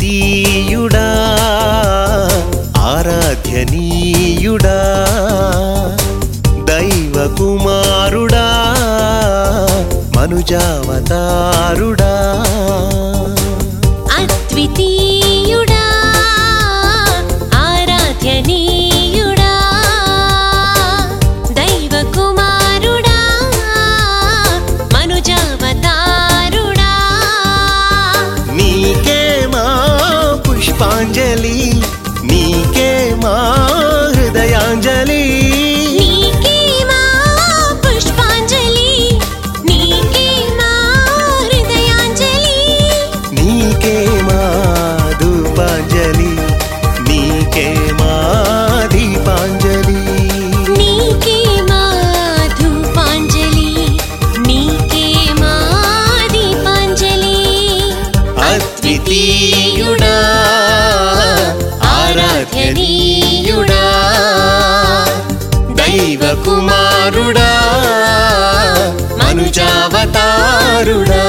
అద్వితీయుడా ఆరాధ్యనీయుడా దైవ కుమారుడా మనుజావతారుడా అద్వితీయుడా ఆరాధ్యనీయుడా దైవ కుమారుడా మనుజావతారుడా నీకే మా పుష్పాంజలి నీకే మా హృదయాంజలి నీకే మా పుష్పాంజలి నీకే మా హృదయాంజలి నీకే మా ధూపాంజలి నీకే మా దీపాంజలి నీకే మా ధూపాంజలి నీకే మా దీపాంజలి అద్వితీయుడా ఆరాధ్యనీయుడా దైవ కుమారుడా మనుజావతారుడా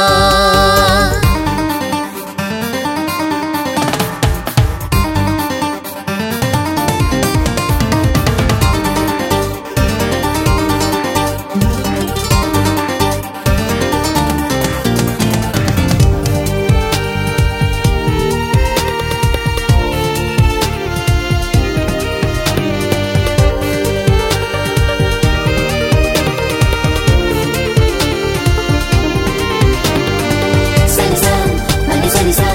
సరి సా మని సరి సా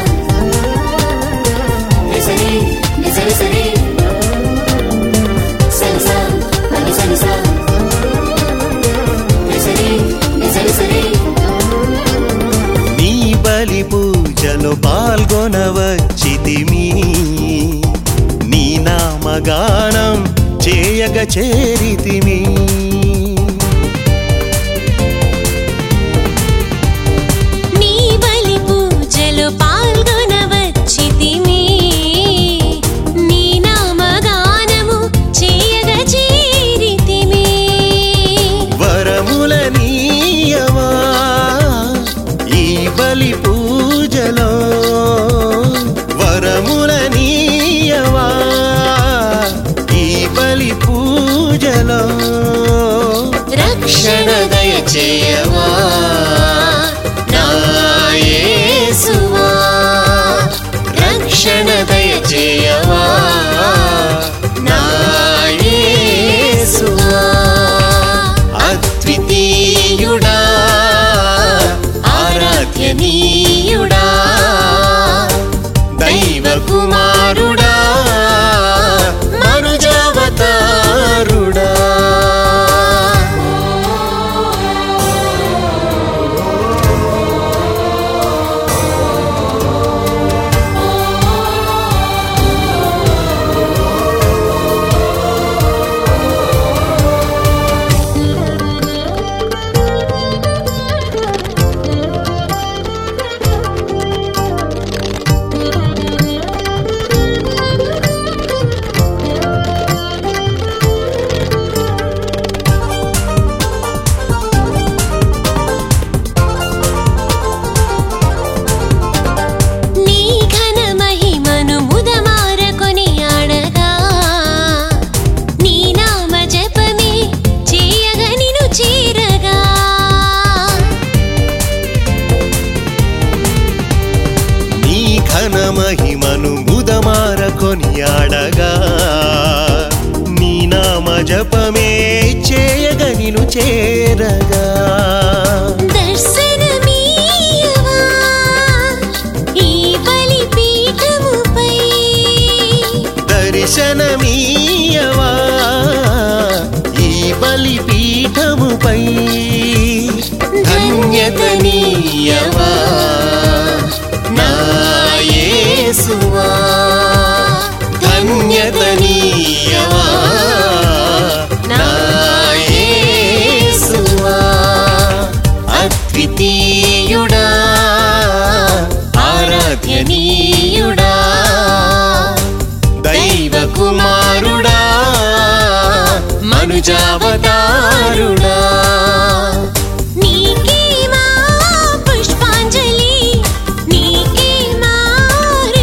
ని సరి ని సరి సరి సరి సా మని సరి సా ని సరి ని సరి సరి నీ బలి పూజలో పాల్గొనవచ్చితిమి నీ నామగానం చేయగ చేరితిమి నీ బలి పూజలో పాల్గొనవచ్చితిమి నీ నామగానము చేయగ చేరితిమి వరముల నీయవా ఈ బలి పూజలో వరముల నీయవా ఈ బలి పూజలో రక్షణ దయచేయవా నా యేసువా రక్షణ దయచేయవా నా యేసువా అద్వితీయుడా ఆరాధ్యనీయుడా దైవ కుమారుడా మనుజావతారుడా నీ ఘన మహిమను ముదమారకొని ఆడగా నీ నామ జపమే చేయగ నిను చేరగా నీ ఘన మహిమను ముదమార కొనియాడగా నీ నామ జపమే చేయగ నిను చేరగా దర్శనమీయవా ఈ బలిపీఠముపై దర్శనమీయవా ఈ బలిపీఠముపై ధన్యత నీయవా నా యేసువా ధన్యత నీయవా నా యేసువా అద్వితీయుడా ఆరాధ్యనీయుడా దైవ కుమారుడా మనుజావతారుడా నీకే మా పుష్పాంజలి నీకే మా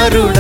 కుమారుడా